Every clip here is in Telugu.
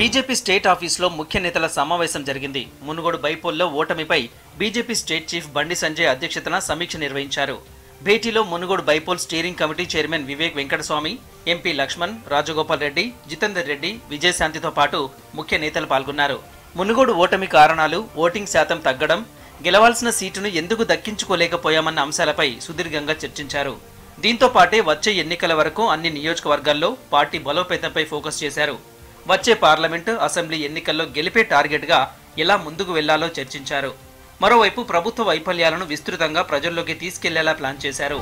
బీజేపీ స్టేట్ ఆఫీసులో ముఖ్య నేతల సమావేశం జరిగింది మునుగోడు బైపోల్లో ఓటమిపై BJP state chief Bandi Sanjay అధ్యక్షతన సమీక్ష నిర్వహించారు భేటీలో Munugode bypoll steering committee chairman Vivek Venkataswamy MP Laxman Rajagopal Reddy Jitender Reddy విజయశాంతితో పాటు ముఖ్య నేతలు పాల్గొన్నారు మునుగోడు ఓటమి కారణాలు ఓటింగ్ శాతం తగ్గడం గెలవాల్సిన సీటును ఎందుకు దక్కించుకోలేకపోయామన్న అంశాలపై సుదీర్ఘంగా చర్చించారు దీంతో పాటే వచ్చే ఎన్నికల వరకు అన్ని నియోజకవర్గాల్లో పార్టీ బలోపేతంపై ఫోకస్ చేశారు వచ్చే పార్లమెంటు అసెంబ్లీ ఎన్నికల్లో గెలిపే టార్గెట్గా ఎలా ముందుకు వెళ్లాలో చర్చించారు మరోవైపు ప్రభుత్వ వైఫల్యాలను విస్తృతంగా ప్రజల్లోకి తీసుకెళ్లేలా ప్లాన్ చేశారు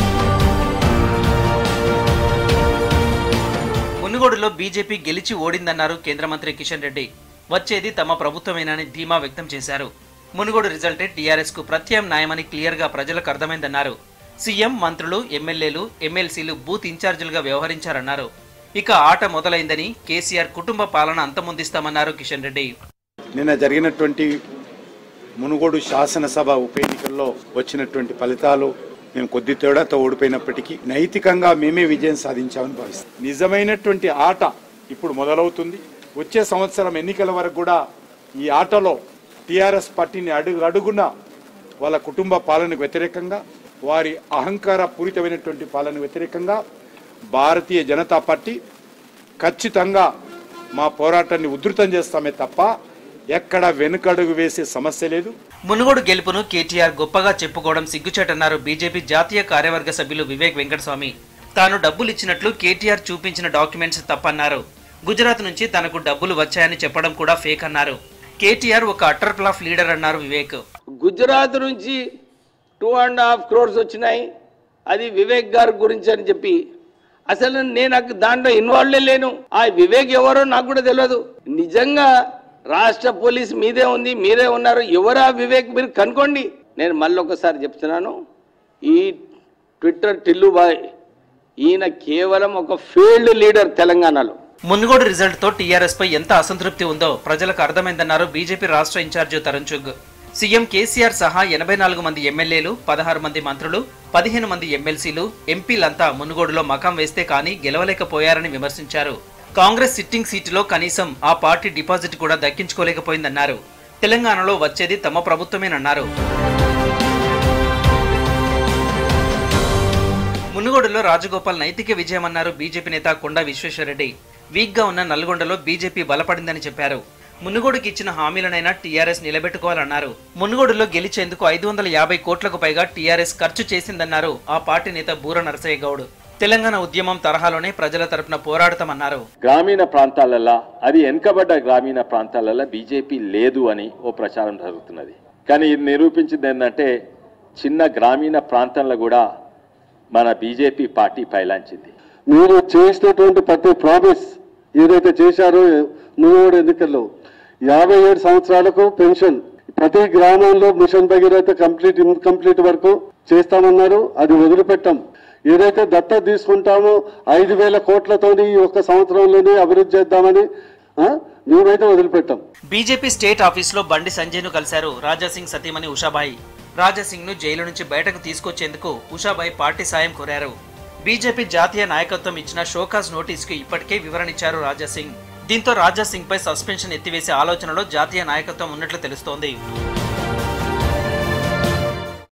మునుగోడులో బీజేపీ గెలిచి ఓడిందన్నారు కేంద్ర మంత్రి కిషన్ రెడ్డి వచ్చేది తమ ప్రభుత్వమేనని ధీమా వ్యక్తం చేశారు మునుగోడు రిజల్టే టీఆర్ఎస్ కు ప్రత్యామ్నాయమని క్లియర్ గా ప్రజలకు అర్థమైందన్నారు సీఎం మంత్రులు ఎమ్మెల్యేలు ఎమ్మెల్సీలు బూత్ ఇన్ఛార్జీలుగా వ్యవహరించారన్నారు ఇక ఆట మొదలైందని కేసీఆర్ కుటుంబ పాలన అంతమొందిస్తామన్నారు కిషన్ రెడ్డి నిన్న జరిగినటువంటి మునుగోడు శాసనసభ ఉప ఎన్నికల్లో వచ్చినటువంటి ఫలితాలు మేము కొద్ది తేడాతో ఓడిపోయినప్పటికీ నైతికంగా మేమే విజయం సాధించామని భావిస్తాం నిజమైనటువంటి ఆట ఇప్పుడు మొదలవుతుంది వచ్చే సంవత్సరం ఎన్నికల వరకు కూడా ఈ ఆటలో టీఆర్ఎస్ పార్టీని అడుగు అడుగున వాళ్ళ కుటుంబ పాలనకు వ్యతిరేకంగా వారి అహంకార పూరితమైనటువంటి పాలనకు వ్యతిరేకంగా భారతీయ జనతా పార్టీ ఖచ్చితంగా మా పోరాటాన్ని ఉధృతం చేస్తామే తప్ప ఎక్కడ వెనుకడుగు వేసే సమస్య లేదు మునుగోడు గెలుపును కేటీఆర్ గొప్పగా చెప్పుకోవడం సిగ్గుచేటన్నారు బీజేపీ జాతీయ కార్యవర్గ సభ్యులు వివేక్ వెంకటస్వామి తాను డబ్బులు ఇచ్చినట్లు కేటీఆర్ చూపించిన డాక్యుమెంట్స్ తప్పన్నారు గుజరాత్ నుంచి తనకు డబ్బులు వచ్చాయని చెప్పడం కూడా ఫేక్ అన్నారు కేటీఆర్ ఒక అటర్ ప్లాఫ్ లీడర్ అన్నారు వివేక్ గుజరాత్ నుంచి టూ అండ్ హాఫ్ క్రోర్స్ వచ్చినాయి అది వివేక్ గారి గురించి అని చెప్పి అసలు నేను నాకు దాంట్లో ఇన్వాల్వ్ లేను ఆ వివేక్ ఎవరో నాకు కూడా తెలియదు నిజంగా రాష్ట్ర పోలీస్ మీదే ఉంది మీరే ఉన్నారు ఎవరా వివేక్ మీరు కనుక్కోండి నేను మళ్ళీ ఒకసారి చెప్తున్నాను ఈ ట్విట్టర్ టిల్లు బాయ్ ఈయన కేవలం ఒక ఫీల్డ్ లీడర్ తెలంగాణలో మునుగోడు రిజల్ట్ తో టీఆర్ఎస్ పై ఎంత అసంతృప్తి ఉందో ప్రజలకు అర్థమైందన్నారు బీజేపీ రాష్ట్ర ఇన్ఛార్జి తరుణ్ చుగ్ సీఎం కేసీఆర్ సహా ఎనభై నాలుగు మంది ఎమ్మెల్యేలు పదహారు మంది మంత్రులు పదిహేను మంది ఎమ్మెల్సీలు ఎంపీలంతా మునుగోడులో మకాం వేస్తే కానీ గెలవలేకపోయారని విమర్శించారు కాంగ్రెస్ సిట్టింగ్ సీటులో కనీసం ఆ పార్టీ డిపాజిట్ కూడా దక్కించుకోలేకపోయిందన్నారు తెలంగాణలో వచ్చేది తమ ప్రభుత్వమేనన్నారు మునుగోడులో రాజగోపాల్ నైతిక విజయమన్నారు బీజేపీ నేత కొండా విశ్వేశ్వరరెడ్డి వీక్ గా ఉన్న నల్గొండలో బీజేపీ బలపడిందని చెప్పారు మునుగోడుకి ఇచ్చిన హామీలనైనా టీఆర్ఎస్ నిలబెట్టుకోవాలన్నారు మునుగోడులో గెలిచేందుకు ఐదు వందల యాభై కోట్లకు పైగా టీఆర్ఎస్ ఖర్చు చేసిందన్నారు ఆ పార్టీ నేత బూర నరసయ్య గౌడ్ తెలంగాణ ఉద్యమం తరహాలోనే ప్రజల తరపున పోరాడతామన్నారు గ్రామీణ ప్రాంతాలలో అది వెనుకబడ్డ గ్రామీణ ప్రాంతాలలో బీజేపీ లేదు అని ఓ ప్రచారం జరుగుతున్నది కానీ ఇది నిరూపించింది ఏంటంటే చిన్న గ్రామీణ ప్రాంతంలో కూడా మన బీజేపీ పార్టీ పైలాంచింది మీరు చేసినటువంటి ప్రతి ప్రామిస్ ఏదైతే చేశారో మూడు ఎన్నికల్లో యాభై ఏడు సంవత్సరాలకు పెన్షన్ ప్రతి గ్రామంలో మిషన్ భగీరథ కంప్లీట్ ఇన్కంప్లీట్ వరకు చేస్తామన్నారు అది వదిలిపెట్టాం ఏదైతే దత్తత తీసుకుంటామో ఐదు వేల కోట్లతోని ఈ ఒక్క సంవత్సరంలోనే అభివృద్ధి చేద్దామని ఆ, మేమైతే వదిలిపెట్టాం బీజేపీ స్టేట్ ఆఫీసులో బండి సంజయ్ ను కలిశారు రాజాసింగ్ సతీమణి ఉషాబాయి రాజాసింగ్ ను జైలు నుంచి బయటకు తీసుకొచ్చేందుకు ఉషాబాయి పార్టీ సాయం కోరారు బీజేపీ జాతీయ నాయకత్వం ఇచ్చిన షోకాజ్ నోటీసుకు ఇప్పటికే వివరణ ఇచ్చారు రాజాసింగ్ దీంతో రాజాసింగ్ పై సస్పెన్షన్ ఎత్తివేసే ఆలోచనలో జాతీయ నాయకత్వం ఉన్నట్లు తెలుస్తోంది